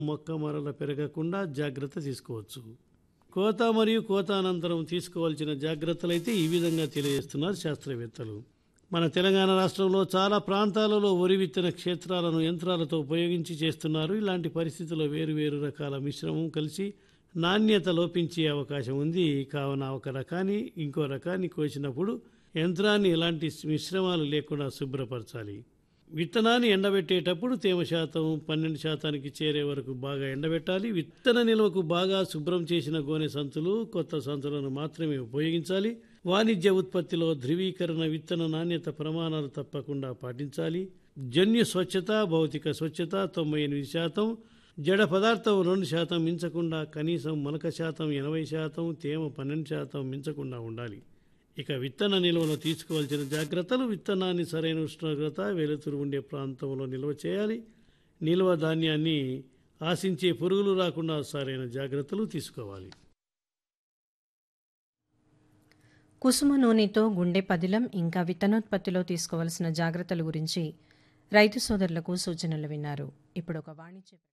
మొక్క మరల పెరగకుండా జాగ్రత్త తీసుకోవచ్చు కోత మరియు కోత అనంతరం తీసుకోవాల్సిన జాగ్రత్తలైతే ఈ విధంగా తెలియజేస్తున్నారు శాస్త్రవేత్తలు మన తెలంగాణ రాష్ట్రంలో చాలా ప్రాంతాలలో వరి విత్తన క్షేత్రాలను యంత్రాలతో ఉపయోగించి చేస్తున్నారు ఇలాంటి పరిస్థితుల్లో వేరువేరు రకాల మిశ్రమం కలిసి నాణ్యత లోపించే అవకాశం ఉంది కావున ఒక రకాన్ని ఇంకో రకాన్ని కోసినప్పుడు యంత్రాన్ని ఎలాంటి మిశ్రమాలు లేకుండా శుభ్రపరచాలి విత్తనాన్ని ఎండబెట్టేటప్పుడు తేమ శాతం పన్నెండు శాతానికి చేరే వరకు బాగా ఎండబెట్టాలి విత్తన నిల్వకు బాగా శుభ్రం చేసిన గోనె సంచులు కొత్త సంచులను మాత్రమే ఉపయోగించాలి వాణిజ్య ఉత్పత్తిలో ధృవీకరణ విత్తన నాణ్యత ప్రమాణాలు తప్పకుండా పాటించాలి జన్యు స్వచ్ఛత భౌతిక స్వచ్ఛత తొంభై ఎనిమిది శాతం జడ పదార్థం రెండు శాతం మించకుండా కనీసం మొలక శాతం ఎనభై శాతం తేమ పన్నెండు శాతం మించకుండా ఉండాలి ఇక విత్తన నిల్వలో తీసుకోవాల్సిన జాగ్రత్తలు విత్తనాన్ని సరైన ఉష్ణోగ్రత వెలుతురు ఉండే ప్రాంతంలో నిల్వ చేయాలి నిల్వ ధాన్యాన్ని ఆశించే పురుగులు రాకుండా సరైన జాగ్రత్తలు తీసుకోవాలి కుసుమ నూనెతో గుండె పదిలం ఇంకా విత్తనోత్పత్తిలో తీసుకోవాల్సిన జాగ్రత్తల గురించి రైతు సోదరులకు సూచనలు విన్నారు ఇప్పుడు ఒక వాణిజ్య